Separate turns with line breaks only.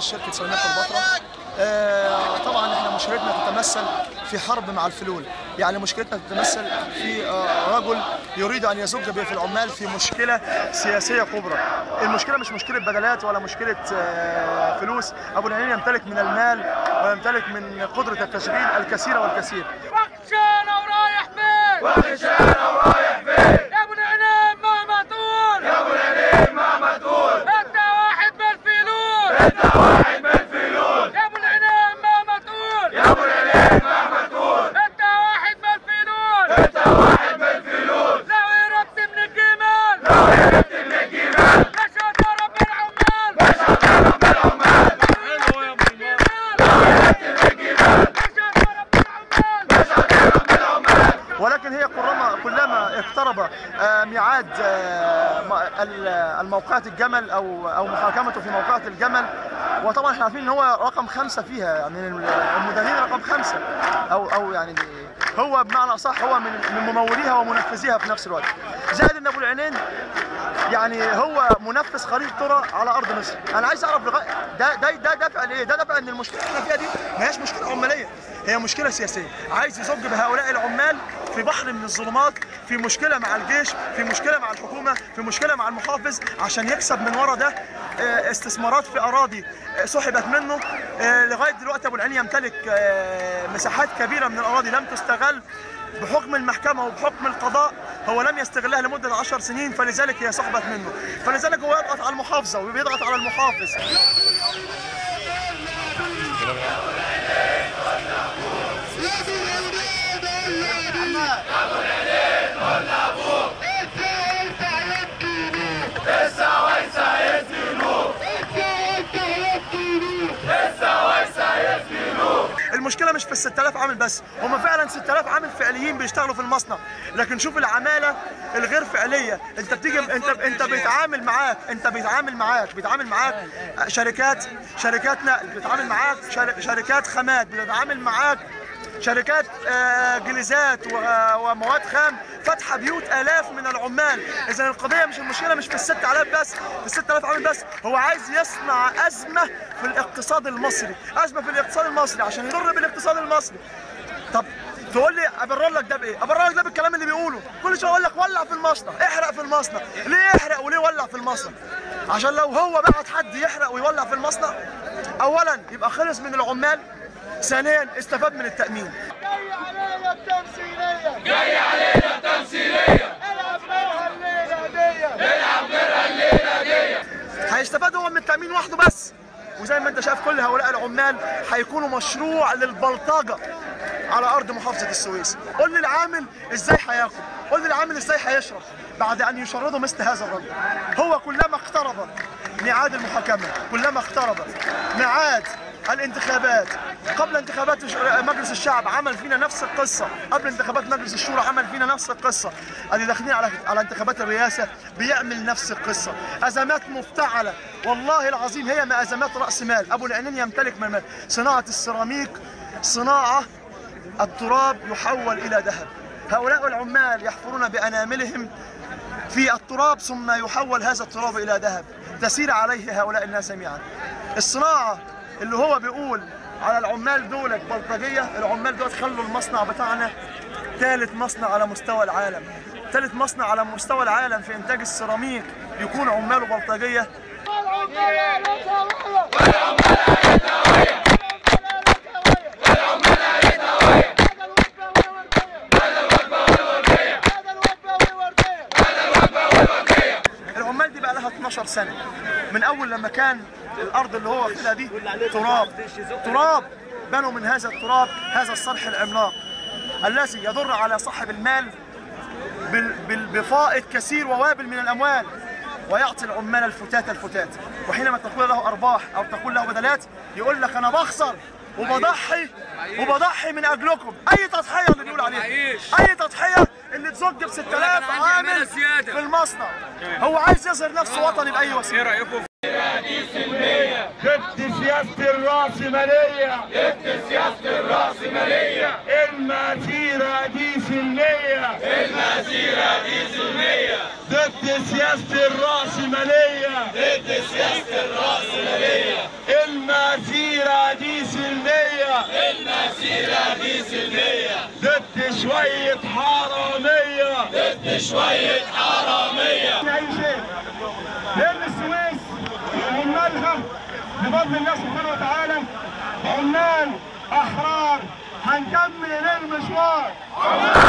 رئيس شركه سيناء البطره آه، طبعا احنا مشكلتنا تتمثل في حرب مع الفلول يعني مشكلتنا تتمثل في آه، رجل يريد ان يزج به في العمال في مشكله سياسيه كبرى المشكله مش مشكله بدلات ولا مشكله آه، فلوس ابو العينين يمتلك من المال ويمتلك من قدره التشغيل الكثير والكثير
وحشانة ورايح فين؟
وحشانة ورايح فين؟
يا ابو العنب مهما طول
يا ابو العليم مهما تقول
انت واحد من الفلول
انت واحد من الفلول
يا ابو العنب مهما طول
يا ابو العليم مهما تقول
انت واحد من الفلول
انت واحد من الفلول
لو هربت من الجمال
لو هربت من الجمال
مش هتهرب من العمال
مش هتهرب من العمال
حلو يا ابو الجمال
لو هربت من الجمال
مش هتهرب من العمال
مش هتهرب من العمال
ولكن هي كلما كلما اقترب آه، ميعاد آه، م- ال- الموقعات الجمل او او محاكمته في موقعة الجمل وطبعا احنا عارفين ان هو رقم خمسه فيها يعني المدانين رقم خمسه او او يعني هو بمعنى اصح هو من من مموليها ومنفذيها في نفس الوقت زائد ان ابو العينين يعني هو منفذ خليج ترى على ارض مصر انا عايز اعرف لغايه ده ده ده دافع لايه ده دافع ان المشكله اللي احنا فيها دي ما هياش مشكله عماليه هي مشكله سياسيه عايز يزج بهؤلاء العمال في بحر من الظلمات في مشكله مع الجيش في مشكله مع الحكومه في مشكله مع المحافظ عشان يكسب من ورا ده آه، استثمارات في اراضي آه، سحبت منه آه، لغايه دلوقتي ابو العين يمتلك آه، مساحات كبيره من الاراضي لم تستغل بحكم المحكمة وبحكم القضاء هو لم يستغلها لمدة عشر سنين فلذلك هي سحبت منه فلذلك هو يضغط على المحافظة وبيضغط على المحافظ
لسه ويسا يسجنوا لسه ويسا يسجنوا
المشكلة مش في ال 6000 عامل بس هم فعلا 6000 عامل فعليين بيشتغلوا في المصنع لكن شوف العمالة الغير فعلية انت بتيجي انت انت بيتعامل معاك انت بيتعامل معاك بيتعامل معاك شركات شركات نقل بيتعامل معاك شر- شركات خامات بتتعامل معاك شركات آه، جليزات و- ومواد خام فاتحه بيوت الاف من العمال اذا القضيه مش المشكله مش في ال 6000 بس في ال 6000 عامل بس هو عايز يصنع ازمه في الاقتصاد المصري ازمه في الاقتصاد المصري عشان يضر بالاقتصاد المصري طب تقول لي ابرر لك ده بايه؟ ابرر لك ده بالكلام اللي بيقوله، كل شويه اقول لك ولع في المصنع، احرق في المصنع، ليه يحرق وليه ولع في المصنع؟ عشان لو هو بعت حد يحرق ويولع في المصنع اولا يبقى خلص من العمال، ثانيا استفاد من التامين.
جاي علينا التمثيلية
جاي علينا التمثيلية
العب غيرها الليلة دي
العب غيرها الليلة دي
هيستفاد هو من التامين وحده بس وزي ما انت شايف كل هؤلاء العمال هيكونوا مشروع للبلطجه على ارض محافظه السويس قول لي العامل ازاي هياكل قول لي العامل ازاي هيشرب بعد ان يشرده مثل هذا الرجل هو كلما اقترب ميعاد المحاكمه كلما اقترب ميعاد الانتخابات قبل انتخابات الش- مجلس الشعب عمل فينا نفس القصه قبل انتخابات مجلس الشورى عمل فينا نفس القصه ادي داخلين على على انتخابات الرئاسه بيعمل نفس القصه ازمات مفتعله والله العظيم هي ما ازمات راس مال ابو العينين يمتلك من مال صناعه السيراميك صناعه التراب يحول الى ذهب هؤلاء العمال يحفرون باناملهم في التراب ثم يحول هذا التراب الى ذهب تسير عليه هؤلاء الناس جميعا الصناعه اللي هو بيقول على العمال دولت بلطجيه العمال دول خلوا المصنع بتاعنا ثالث مصنع على مستوى العالم ثالث مصنع على مستوى العالم في انتاج السيراميك يكون عماله بلطجيه العمال دي بقى لها 12 سنه من اول لما كان الارض اللي هو واخدها دي تراب تراب بنوا من هذا التراب هذا الصرح العملاق الذي يضر على صاحب المال بال- بال- بفائض كثير ووابل من الاموال ويعطي العمال الفتات الفتات وحينما تقول له ارباح او تقول له بدلات يقول لك انا بخسر وبضحي وبضحي من اجلكم اي تضحيه اللي بيقول عليها اي تضحيه اللي تزج ب 6000 عامل في المصنع هو عايز يظهر نفسه وطني باي وسيله
ضد سياسة الرأسمالية
ضد سياسة الرأسمالية
المسيرة دي سلمية
المسيرة دي سلمية
ضد سياسة الرأسمالية
ضد سياسة الرأسمالية
الم
تأثيرها دي سلمية
ضد شوية حرامية
ضد شوية حرامية
اي شيء لان السويس وعمالها بفضل الله سبحانه وتعالى عمال احرار هنكمل المشوار